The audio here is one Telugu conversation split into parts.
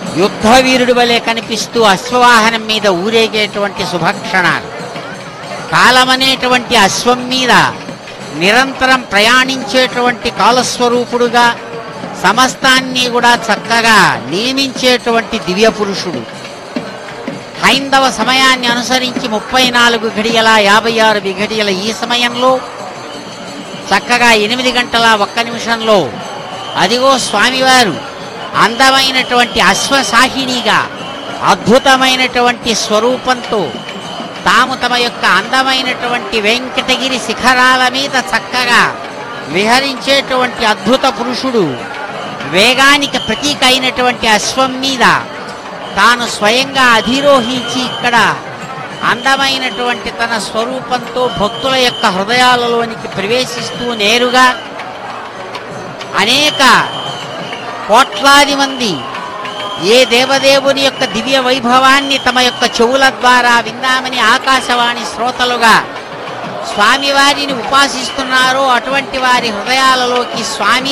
యుద్ధ వీరుడి వలె కనిపిస్తూ అశ్వవాహనం మీద ఊరేగేటువంటి శుభక్షణాలు కాలమనేటువంటి అశ్వం మీద నిరంతరం ప్రయాణించేటువంటి కాలస్వరూపుడుగా సమస్తాన్ని కూడా చక్కగా నియమించేటువంటి దివ్య పురుషుడు హైందవ సమయాన్ని అనుసరించి ముప్పై నాలుగు ఘడియల యాభై ఆరు విఘడియల ఈ సమయంలో చక్కగా ఎనిమిది గంటల ఒక్క నిమిషంలో అదిగో స్వామివారు అందమైనటువంటి అశ్వసాహిణిగా అద్భుతమైనటువంటి స్వరూపంతో తాము తమ యొక్క అందమైనటువంటి వెంకటగిరి శిఖరాల మీద చక్కగా విహరించేటువంటి అద్భుత పురుషుడు వేగానికి ప్రతీక అయినటువంటి అశ్వం మీద తాను స్వయంగా అధిరోహించి ఇక్కడ అందమైనటువంటి తన స్వరూపంతో భక్తుల యొక్క హృదయాలలోనికి ప్రవేశిస్తూ నేరుగా అనేక కోట్లాది మంది ఏ దేవదేవుని యొక్క దివ్య వైభవాన్ని తమ యొక్క చెవుల ద్వారా విందామని ఆకాశవాణి శ్రోతలుగా స్వామివారిని ఉపాసిస్తున్నారో అటువంటి వారి హృదయాలలోకి స్వామి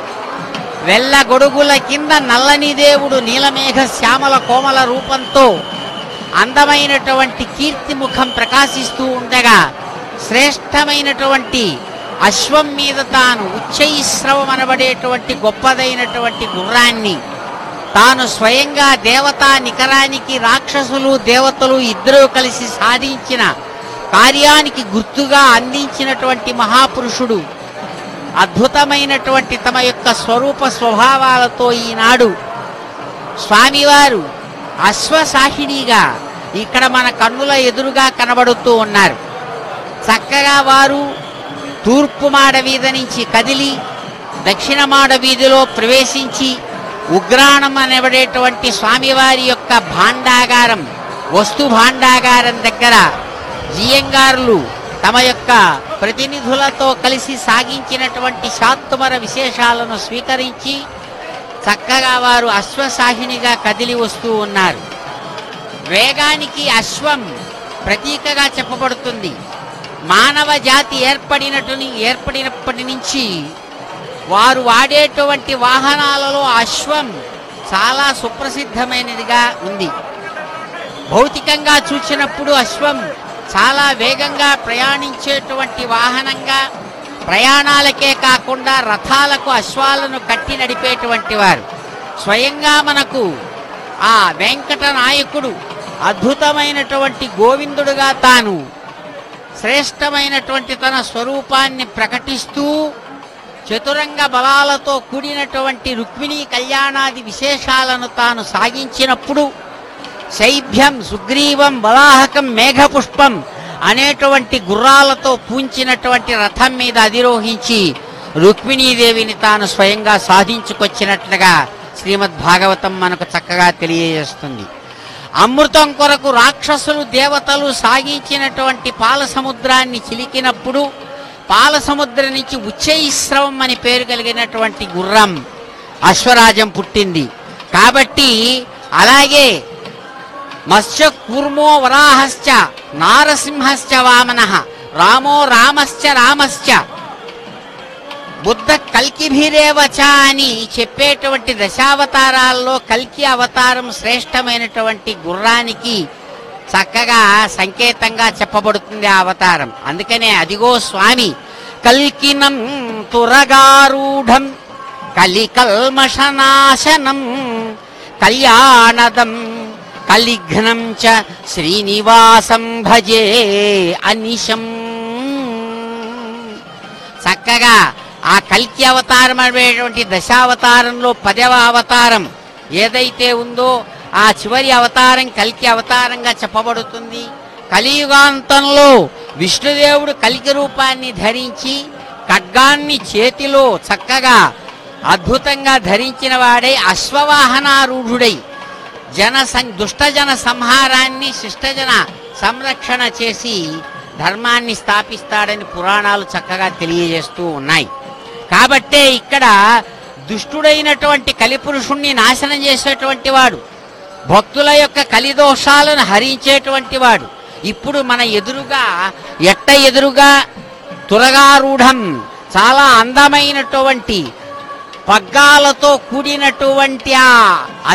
వెల్ల గొడుగుల కింద నల్లని దేవుడు నీలమేఘ శ్యామల కోమల రూపంతో అందమైనటువంటి కీర్తి ముఖం ప్రకాశిస్తూ ఉండగా శ్రేష్టమైనటువంటి అశ్వం మీద తాను ఉచ్చైశ్రవం అనబడేటువంటి గొప్పదైనటువంటి గుర్రాన్ని తాను స్వయంగా దేవతా నికరానికి రాక్షసులు దేవతలు ఇద్దరూ కలిసి సాధించిన కార్యానికి గుర్తుగా అందించినటువంటి మహాపురుషుడు అద్భుతమైనటువంటి తమ యొక్క స్వరూప స్వభావాలతో ఈనాడు స్వామివారు అశ్వసాహిణిగా ఇక్కడ మన కన్నుల ఎదురుగా కనబడుతూ ఉన్నారు చక్కగా వారు తూర్పు మాడ వీధి నుంచి కదిలి దక్షిణ మాడ వీధిలో ప్రవేశించి ఉగ్రాణం అనబడేటువంటి స్వామివారి యొక్క భాండాగారం వస్తు భాండాగారం దగ్గర జియంగారులు తమ యొక్క ప్రతినిధులతో కలిసి సాగించినటువంటి శాత్తుమర విశేషాలను స్వీకరించి చక్కగా వారు అశ్వసాహినిగా కదిలి వస్తూ ఉన్నారు వేగానికి అశ్వం ప్రతీకగా చెప్పబడుతుంది మానవ జాతి ఏర్పడినటు ఏర్పడినప్పటి నుంచి వారు వాడేటువంటి వాహనాలలో అశ్వం చాలా సుప్రసిద్ధమైనదిగా ఉంది భౌతికంగా చూసినప్పుడు అశ్వం చాలా వేగంగా ప్రయాణించేటువంటి వాహనంగా ప్రయాణాలకే కాకుండా రథాలకు అశ్వాలను కట్టి నడిపేటువంటి వారు స్వయంగా మనకు ఆ వెంకట నాయకుడు అద్భుతమైనటువంటి గోవిందుడుగా తాను శ్రేష్టమైనటువంటి తన స్వరూపాన్ని ప్రకటిస్తూ చతురంగ బలాలతో కూడినటువంటి రుక్మిణీ కళ్యాణాది విశేషాలను తాను సాగించినప్పుడు శైభ్యం సుగ్రీవం బలాహకం మేఘపుష్పం అనేటువంటి గుర్రాలతో పూంచినటువంటి రథం మీద అధిరోహించి రుక్మిణీదేవిని తాను స్వయంగా సాధించుకొచ్చినట్లుగా శ్రీమద్ భాగవతం మనకు చక్కగా తెలియజేస్తుంది అమృతం కొరకు రాక్షసులు దేవతలు సాగించినటువంటి పాల సముద్రాన్ని చిలికినప్పుడు పాల సముద్రం నుంచి ఉచ్చైశ్రవం అని పేరు కలిగినటువంటి గుర్రం అశ్వరాజం పుట్టింది కాబట్టి అలాగే మత్స్య కూర్మో వరాహశ్చ నారసింహశ్చ వామన రామో రామశ్చ రామశ్చ బుద్ధ కల్కిభిరేవచ అని చెప్పేటువంటి దశావతారాల్లో కల్కి అవతారం శ్రేష్టమైనటువంటి గుర్రానికి చక్కగా సంకేతంగా చెప్పబడుతుంది ఆ అవతారం అందుకనే అదిగో స్వామి కల్కినం తురగారూఢం కలికల్మషనాశనం కళ్యాణదం కలిఘ్నం చ శ్రీనివాసం భజే అనిశం చక్కగా ఆ కల్కి అవతారం అనేటువంటి దశావతారంలో పదవ అవతారం ఏదైతే ఉందో ఆ చివరి అవతారం కల్కి అవతారంగా చెప్పబడుతుంది కలియుగాంతంలో విష్ణుదేవుడు కలికి రూపాన్ని ధరించి ఖడ్గాన్ని చేతిలో చక్కగా అద్భుతంగా ధరించిన వాడై అశ్వవాహనారూఢుడై జన సం దుష్టజన సంహారాన్ని శిష్టజన సంరక్షణ చేసి ధర్మాన్ని స్థాపిస్తాడని పురాణాలు చక్కగా తెలియజేస్తూ ఉన్నాయి కాబట్టే ఇక్కడ దుష్టుడైనటువంటి కలిపురుషుణ్ణి నాశనం చేసేటువంటి వాడు భక్తుల యొక్క కలిదోషాలను హరించేటువంటి వాడు ఇప్పుడు మన ఎదురుగా ఎట్ట ఎదురుగా తురగారూఢం చాలా అందమైనటువంటి పగ్గాలతో కూడినటువంటి ఆ